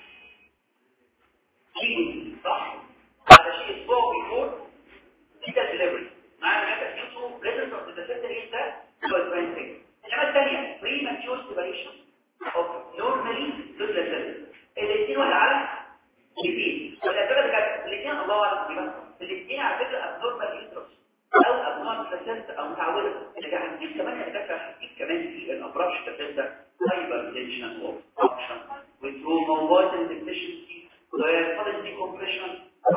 شيء صح هذا شيء اسبوع بيفور كده ديليفري معانا هذا ديو بريزنس اوف ذا سيستم ده هو البرنسنج انما الثانيه بري ماتيور سيبريشن اوف نورمالي دوزلا سيل الاثنين واحد على الاثنين ولا ثلاثه كانت الاثنين الله اعلم بس الاثنين على فكره ابنورمال يوترس او ابنورمال بلاسنتا او متعوده اللي هنجيب كمان هتذكر هنجيب كمان في الابراج بلاسنتا hypertension or option with thrombolytin deficiency وصلت decompression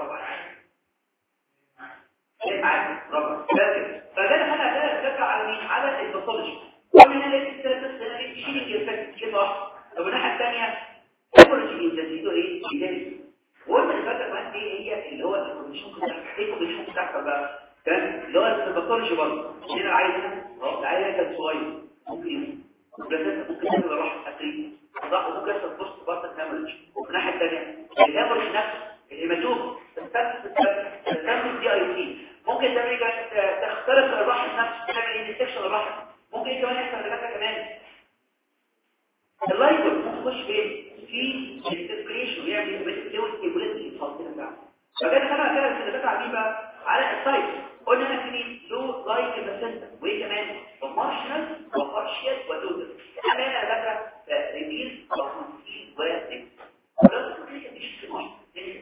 ايه معاك رابع فاكر فده انا هنا هتذكر على مين على الباثولوجي ومن هنا الستاتس هنا في شيلينج افكت كده واحد طب الناحيه الثانيه هيموريجي انتنسيتو ايه بيزيد وقلنا اللي فاكر كمان ايه هي اللي هو الكونديشن كنت ايه الكونديشن بتاعتك بقى كان اللي هو الباثولوجي برضه هنا العيل هنا اه العيل كان صغير ممكن بلاسات ممكن يعمل راح اكريم صح وممكن يحصل بوست بارت هامرج وفي الناحيه الثانيه الهامرج نفسه الهيماتوم تستخدم دي اي تي ممكن تعمل تخترق الرحم نفسه تعمل انفكشن الرحم ممكن كمان يحصل لك كمان اللايكول ممكن يخش فين في السيركيليشن ويعمل فلويد ستيبوليتي الفاصله بتاعته فكان خلق كده اللي بتاع مين بقى على السايت قلنا هنا في مين لو لايك باسنتا وايه كمان ومارشنال وبارشيال ودودل اما هنا بقى ريفيل وكونسيل وريكس ولو الكليكه دي شيء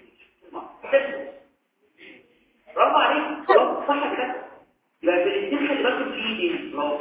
برافو عليك برافو صح كده يبقى في الاثنين خلي بالكم في ايه برافو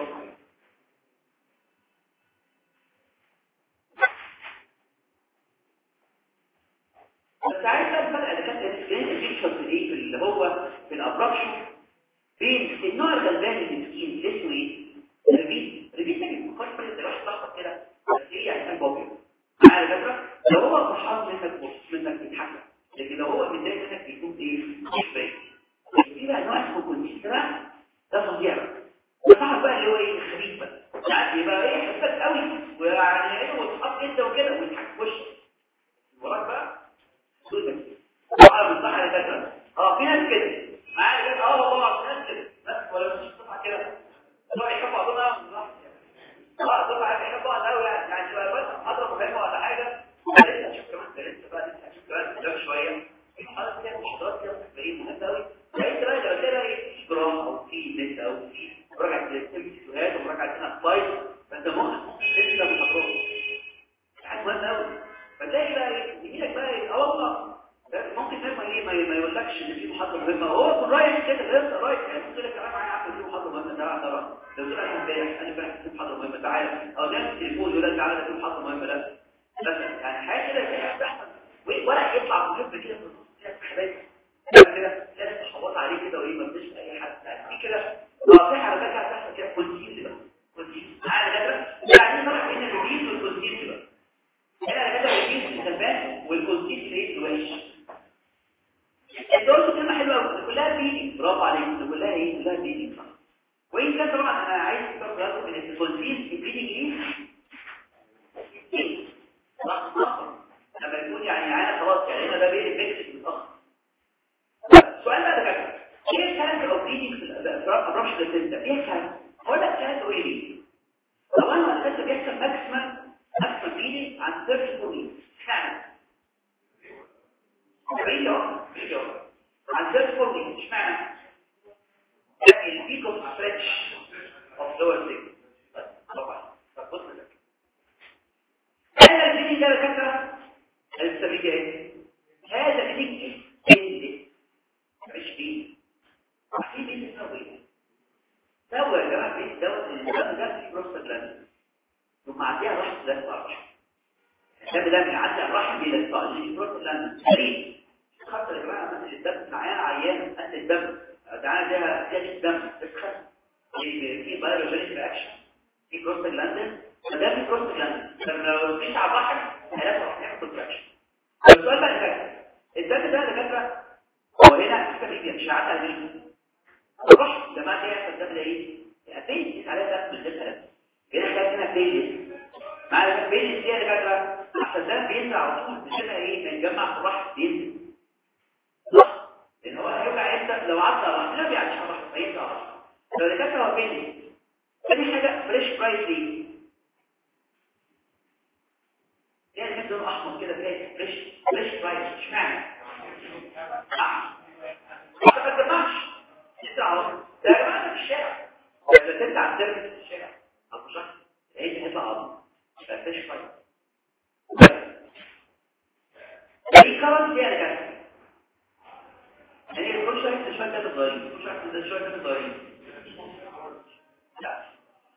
بس عايز بقى الفرق اللي كانت السكرين فيكشر في الايه في اللي هو في الابراكشن بين النوع الغلبان المسكين اللي اسمه ايه ريبيت ريبيت ده بيفكر في اللي واحد لحظه كده بس ايه عشان بوبي معايا فكره لو هو فرحان منك بص منك بيضحك لكن لو هو متضايق منك بيكون ايه مش باين في بقى نوع اسمه كونتيست بقى ده فظيع بقى صاحب بقى اللي هو ايه خبيث بقى يعني يبقى ايه حساس قوي ويعني عينه وتحط كده وكده ويضحك في وشك وراك بقى طبعا بنصح على كده اه في ناس كده معايا كده اه والله في ناس كده بس ولا مش بتطلع كده طبعا يحبوا بعضنا اه طبعا يحبوا بعض قوي يعني يعني شويه بس اضرب مهمه ولا حاجه لسه هشوف كمان ده لسه بقى لسه هشوف كمان ده شويه في محاضرات كده محاضرات كده تقريبا مهمه قوي فانت بقى لو كده ايه في جرام او في نت او في مراجعه الفيديوهات ومراجعه هنا سلايد فانت مخك لسه محاضرات حاجه مهمه قوي فتلاقي بقى ايه يجي لك بقى ايه اه والله ممكن تسمع ايه ما ما يقولكش ان في محاضره مهمه هو يكون رايح كده لسه رايح يعني قلت لك انا معايا عارف في محاضره مهمه تعالى تعالى لو قلت لك امبارح انا فاهم في محاضره مهمه تعالى او ده التليفون يقول لك تعالى في محاضره مهمه لا بس يعني حاجه كده كده بتحصل ورق يطلع مهم كده في النص حبايبي كده ثلاث تحوط عليه كده وايه ما فيش اي حد يعني في كده اه في حركات هتحصل كده كونتيز بقى كونتيز عارف كده يعني فرق بين الريليز والكونتيز بقى هنا كده الريليز الغلبان والكونتيز ايه الوحش الدورة كلمة حلوة قوي كلها بيدي برافو عليك كلها ايه كلها بيدي صح وإن كان طبعا أنا عايز تفكر لكم من الكونتيز البيدي ايه ايه صح صح لما يكون يعني معانا خلاص يعني هنا ده بيدي ميكس متأخر السؤال بقى ده كده ايه الكلام او بيدي في الابراش ده ايه الكلام اقول لك كلام ايه لو انا الكلام بيحصل ماكسيمم ماكسيمم بيدي عن 30 فعلا بعيد اهو بعيد اهو عن 30 اشمعنى البيك اوف افريج اوف لور سيج طبعا طب بص لك هذا الفيديو ده كده السبيك ايه هذا الفيديو ايه مش فيه في بيت اسمه سوى يا جماعه بيت دوت الدم ده فيه بروستاجلاند ثم عديها راح ثلاث مرات الدم ده بيعدي على الرحم بيلقى البروستاجلاند سليم خاصه يا جماعه مثلا الدم معايا عيان قد الدم تعالى ده ده الدم بتخس في بايولوجيك رياكشن في بروستاجلاند فده في بروستاجلاند لما لو مفيش على الرحم هيلاقي راح يعمل كونتراكشن السؤال بقى ده الدم ده دكاتره هو هنا كده مش عارف مين الرحم لما هي الدم ده ايه الابيليس على دم من الدم هنا كان هنا ابيليس مع الابيليس دي دكاتره عشان الدم بينزل على طول مش هنا ايه بيتجمع في الرحم بينزل صح لان هو هيوجع امتى لو عدى على الرحم لا بيعديش على الرحم بينزل على الرحم لو دكاتره هو ابيليس تاني حاجه فريش برايس دي يعني مثل احمر كده تلاقي فريش فريش برايس اشمعنى ما تقدمش يطلع ده يا جماعه في الشارع لما تطلع على الدرب في الشارع ابو شخص عيد هيطلع عظم ما فيش فرق دي كرم دي انا كده يعني كل شويه شويه كده صغيرين كل شويه كده شويه كده صغيرين لا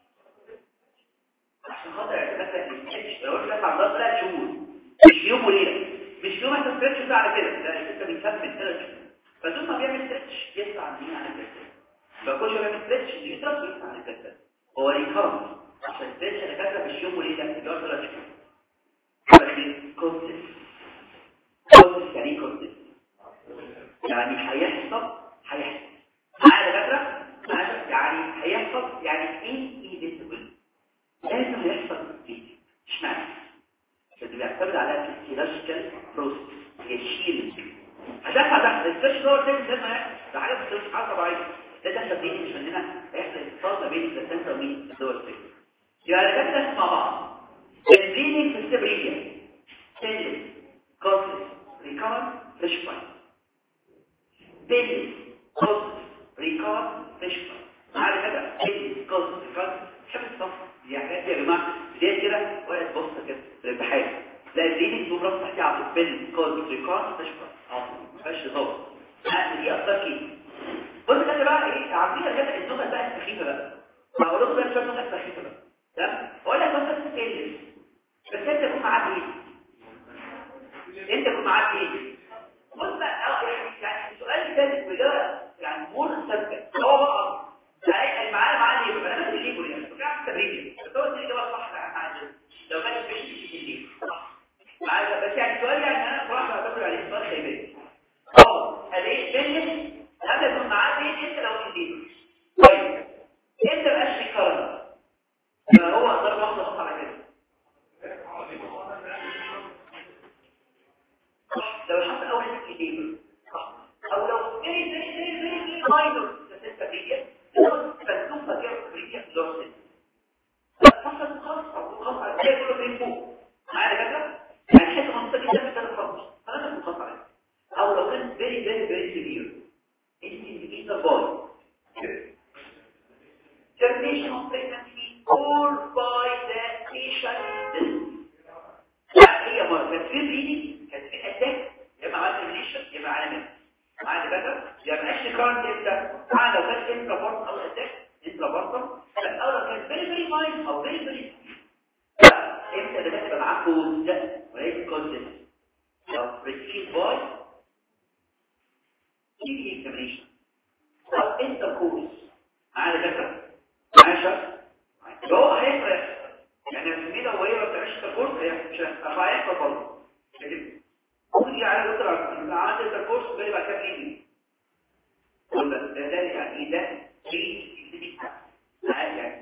عشان خاطر مثلا الاتش لو انت عندها ثلاث شهور مش يوم وليله مش يوم انت ستريتش على كده ده انت بيكمل ثلاث شهور فدول ما بيعمل ستريتش يطلع عن مين عن الجسد فكل شويه بيعمل ستريتش يضرب يطلع عن الجسد هو ريكارنس عشان ستريتش انا كاتبه مش يوم وليله بيقعد ثلاث شهور بس كونسيس كونسيس يعني ايه كونسيس يعني هيحصل هيحصل معايا دكاتره يعني هيحصل يعني ايه ايفيتبل لازم يحصل فيه اشمعنى اللي بيعتمد على الفيسيولوجيكال بروسيس هي الشيلنج هتحصل هتحصل السيرش دور ده لازم يحصل ده حاجه بتصير حاجه طبيعيه ده تحصل بين مش مننا هيحصل اتصال ما بين البلاسنتا ومين الدول السيرش يبقى كده مع بعض البليدنج في السبريليا تنس كوسس ريكارن فريش باين بيلي كوسس ريكونستيشن على كده ريكونستيشن تحب الصف دي حاجات دي يا جماعه دي كده وقت بص كده بحاجه لا الريدنج دول راس تحتي على البن كود ريكونستيشن اه مفيش ضغط دي اثر كده بص كده بقى ايه عارفين كده الزوجه بقى السخيفه بقى هقول لكم بقى شويه زوجه سخيفه بقى تمام اقول لك مثلا تتكلم بس انت تكون معاك ايه انت تكون معاك ايه بص بقى يعني السؤال الثالث بجد يعني مور ثابت هو بقى يعني معانا معانا ايه بقى انا اللي بقول يعني بتاع التمرين بس هو اللي جاب صح معانا لو كان مش دي معايا بس يعني السؤال يعني انا بصراحه بقول عليه سؤال خيبان اه الاقي بنت هذا يكون معاه ايه انت لو انت طيب انت بقاش في كرم يبقى هو اقدر واحده خط على كده لو حط اول ايدين او لو فيري فيري فيري فيري ماينور تستفيد لو فلسفه كده بريكه لوسن فقط خاص او خاص على كده كله في فوق معايا كده يعني حته خاصه جدا في ثلاث خطوات ثلاثه مخاصه عليها او لو كان فيري فيري فيري سيفير indicator boy. Termination of pregnancy or by the patient هي مرة كانت في bleeding كانت في attack يا اما على termination يا اما على مات معايا كده يا اما اكشن كارد امتى معايا لو كان انترا بورتم او اتاك انترا بورتم او لو كان فيري فيري ماين او فيري فيري امتى ده تبقى معاه كود وليس كونسنت لو received by TV examination أو intercourse على فكرة ماشي هو هيفرق يعني الزميلة وهي ما بتعملش intercourse هي مش هفايقها برضه لكن ممكن يجي على دكتور عملت intercourse وجاي بعد كده يجي ولا ده ده يعني ايه ده في يعني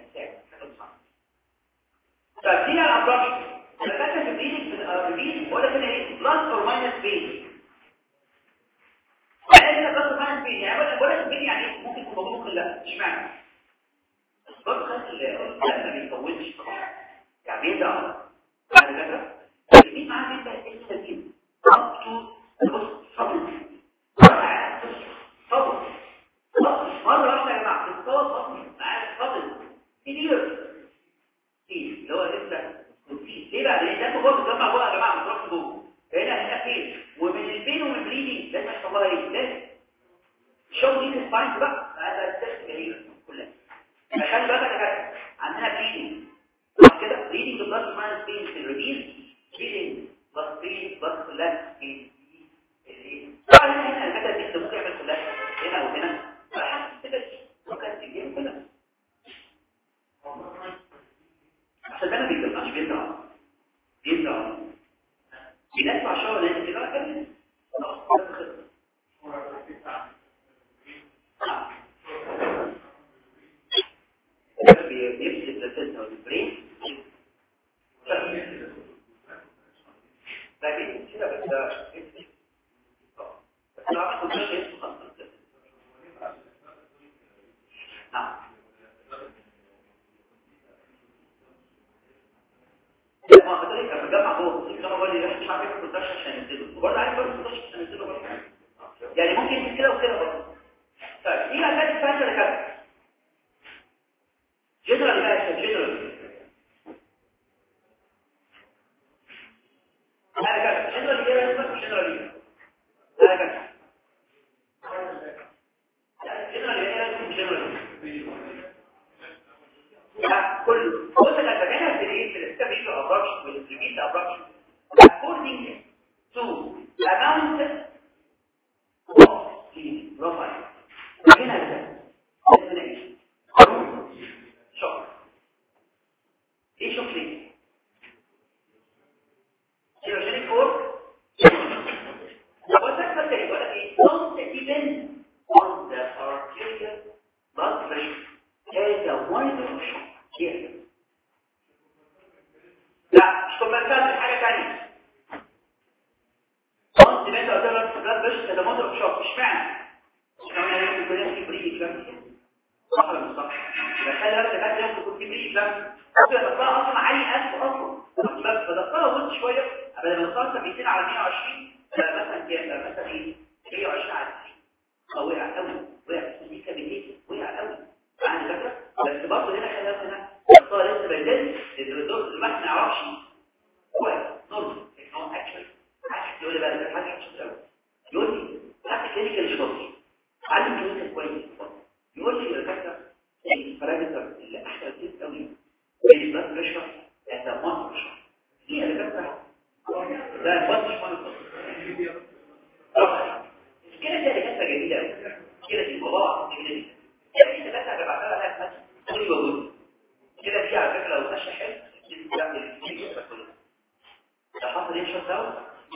طيب دي الابراج انا فاكر في البيزك في البيزك بقول لك هنا ايه بلس اور ماينس بيزك يعني انا بس ما عندي يعني ولا ولا تبين يعني ممكن تكون ممكن لا اشمعنى بس خلي ما بيطولش طبعا يعني بيدعم على فكره دي معاه انت انت دي up to بص صبر صبر صبر مره واحده يا جماعه تتصور صبر معاك صبر كتير كتير اللي هو لسه كتير ليه بقى لان ده برضه جمع بقى يا جماعه ما تروحش جوه هنا هنا فين ومن البين ومن البليدنج لازم يحصل لها ايه لازم شو دي السباينز بقى هذا التست جميل كلها خلي بالك يا عندنا بليدنج كده بليدنج بالضبط معنى سبين في الريليز بليدنج بس بليدنج بس كلها سبين طبعا هنا الحاجه دي ممكن يعمل كلها هنا او هنا فحسب كده ممكن تجيب كلها عشان انا بيبقى بيطلع بيطلع بندفع شهر لان كده كده بيمسك السيستم والبرين لكن كده بس بس لو عملت كل شيء خلاص نعم ما حضرتك لما جمع هو الجامعه بقول لي مش عارف ياخد دش عشان ينزله وبرضه عايز برضه دش عشان ينزله برضه يعني ممكن كده وكده برضه طيب دي بقى كانت فاكره كده جنرال بقى جنرال هذا كده جنرال ايه بقى جنرال ايه هذا كده جنرال ايه جنرال لا كله بص انا بجينا في الايه في الاستابيل ابراكش والريبيت ابراكش according to amount of the profile هنا ده definition شوك ايه شوك ليه سيروجينيك فور وده بس يقول لك ايه don't depend on the arterial blood pressure as a wider shock here لا مش كومنتات حاجه ثانيه قلت ان انت قلت لك بلاد بريشر ده موتور شوك اشمعنى اشمعنى يمكن يكون في بري كلام صح ولا مش صح يبقى خلي بالك ده يمكن يكون في بري كلام ممكن تبقى اصلا عالي اسف اصلا بس بدقها وقت شويه بدل ما تقطع 200 على 120 مثلا كام مثلا ايه 120 على 90 او وقع قوي وقع دي كان الدكتور الواحد ما يعرفش هو نورمال هو اكشن عايز يقول لي بقى ده حاجه شاطر قوي يقول لي هات كلينيكال شاطر علم كلينيكال كويس يقول لي يا دكتور البارامتر اللي احسن كتير قوي بين البلاد بريشر ده مصر دي اللي دكتور ده بس مش مهم كده دي كانت جميله قوي كده دي بابا جميله يعني انت بس هبعتها لها مثلا قولي موجود كده في على فكره لو ماشي حلو تعمل الفيديو ده كله ده حصل ايه شوت اوت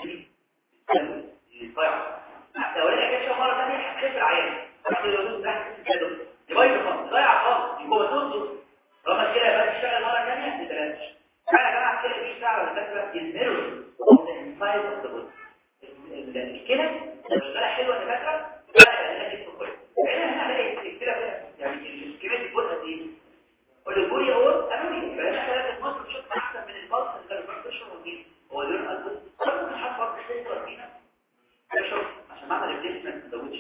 طيب حتى ولا كده شوف مره ثانيه هتخف العيان تعمل الوجود تحت كده يبقى خالص ضيع خالص يبقى تنظر رغم كده بقى تشتغل مره ثانيه ما تبلاش انا يا جماعه كده دي ساعه ولا فاكره الميرور اوف ذا انسايد اوف ذا بودي الكلى لو اشتغل حلوه يا فاكره لا لا دي كويس هنا هنا هلاقي الكلى يعني السكيمات الجزء دي والجوري هو امامي فانا ثلاثه مصر شفت احسن من البلس اللي كان بيشرب ودي هو دول قصدي ممكن حد برضه يشرب فينا يشرب عشان ما اعمل ريبليسمنت سندوتش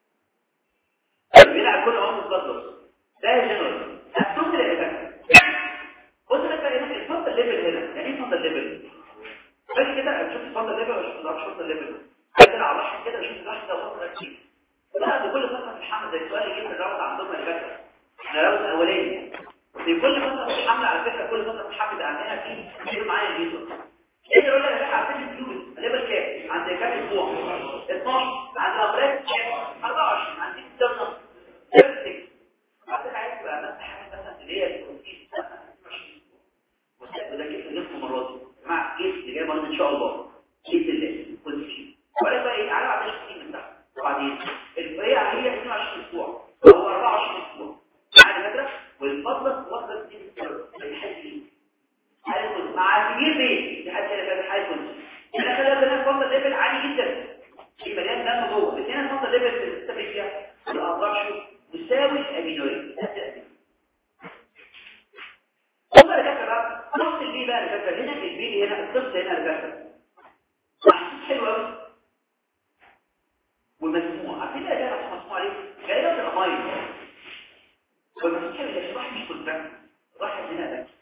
بيلعب كل عمر بالظبط ده جنرال هتوصل الى بص بقى هنا الفضل ليفل هنا يعني ايه فضل ليفل بس كده هتشوف الفضل ليفل ولا مش الفضل ليفل كده على الراحه كده شوف الراحه ده وصل كتير لا بكل فتره في الحمل زي السؤال اللي جه في الراوند عندهم اللي فات احنا راوند اولاني في كل فتره في الحمل على فكره كل فتره في الحمل ده عندنا في كتير معايا الجيزو ايه يقول لك يا باشا عارفين الفلوس ليفل كام عند كام اسبوع 12 عند الابراد كام 24 عند 6 تمسك عندك عايز تبقى مثلا حاجه مثلا اللي هي الكونتيج مثلا 22 وده كيف نفسه مرات يا جماعه كيف اللي جاي برضه ان شاء الله كيف اللي كونتيج ولا بقى ايه على 20 من تحت وبعدين الفريق هي 22 اسبوع هو 24 اسبوع عادي فكره والفضل وصلت دي الحل حل مع كبير بيه دي حاجه كده في حل كنت انا خلي بالك الفضل ليفل عالي جدا في مليان دم جوه بس هنا الفضل ليفل في الستابيليا الاضرار شو مساوي الامينويد ثم الكفه بقى نص البي بقى الكفه هنا البي هنا الطفل هنا الكفه محسوس حلو قوي والمسموع عارفين ايه ده مسموع عليه غالبا تبقى ميه والمسموع اللي راح مش كونتراكت راح هنا ده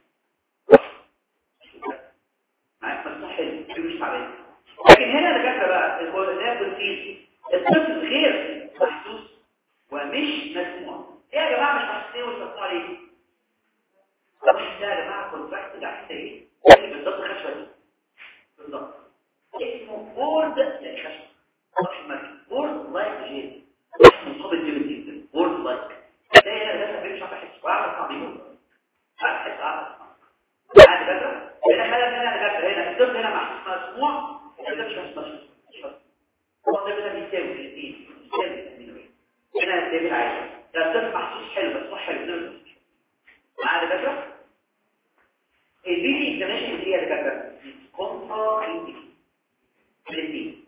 معاك مسموع حلو مش تعبان لكن هنا الدكاتره بقى اللي هي كونتين الطفل غير محسوس ومش مسموع ايه يا جماعه مش محسوسين والمسموع ليه طب ده يا جماعه كونتراكت ده عايز ايه بالظبط خشبه دي بالظبط اسمه بورد للخشبه بورد لايك جين مصاب الجيم جدا بورد لايك ده هنا ده مش عارف احس واعمل تعظيم عارف احس عارف عادي كده هنا خلى هنا كده هنا الطفل هنا محسوس مسموع ده مش مسموع هو ده كده بيساوي الاثنين بيساوي هنا التابع العادي ده الطفل محسوس حلو مسموع حلو عادي كده البي دي اكزاميشن اللي هي كده كونترا انديكي الاثنين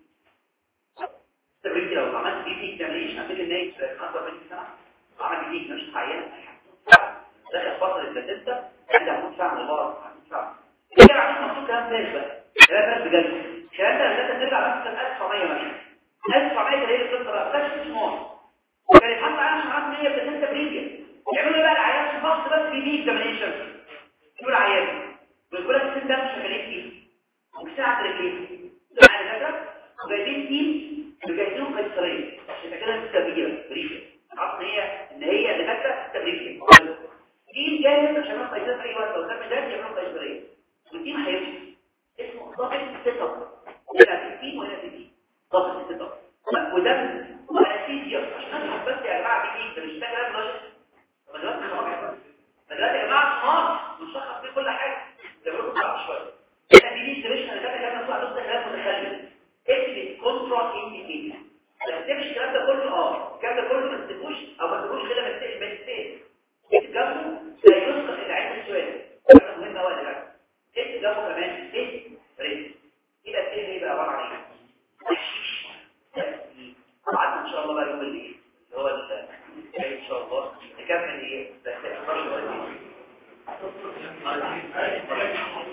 تبريد لو عملت بي تي اكزامينشن هتلاقي ان هي اكبر من سنه عمل بي تي مش معينه داخل فتره البلاتيتا انت هتكون فاهم الغلط هتكون فاهم كده عندك مكتوب كلام فارغ بقى كلام فارغ بجد الكلام ده لازم ترجع مثلا 1900 مثلا 1900 هي اللي بتطلع فلاش سمول كان يتحط عليها شعارات 100 بلاتيتا بريديا يعملوا بقى العيال في مصر بس بي تي اكزامينشن يقول عيال ويقول لك السن ده مش شغالين فيه وبساعه رجليه يعني كده وجايبين تيم مجهزين قيصريه عشان كده التغيير بريفه عارف ان هي ان هي دكاتره تبريفيه تيم جاهز عشان يعمل قيصريه في اي وقت لو كان جاهز يعمل قيصريه والتيم هيمشي اسمه ضابط سيت اب هنا في تيم وهنا في تيم ضابط سيت اب وده وانستيزيا عشان نفهم بس يا جماعه في ايه مش ده كلام لوجيك طب دلوقتي خلاص دلوقتي يا جماعه خلاص نشخص فيه كل حاجه تجربه صعبه شويه هنا دي ديستريشن اللي كانت كلام صعب بس كلام متخلف اكتب كونترا انديكيتور ما تكتبش الكلام ده كله اه الكلام ده كله ما تكتبوش او ما تكتبوش كده ما تكتبش ما تكتبش اكتب جنبه لا يسقط اللي عايز السؤال ده مهم قوي ده اكتب جنبه كمان ايه ريس كده ايه هيبقى عباره عن ايه تحشيش قعدنا ان شاء الله بقى يوم اللي اللي هو الجاي ان شاء الله نكمل ايه بس 11 دقيقه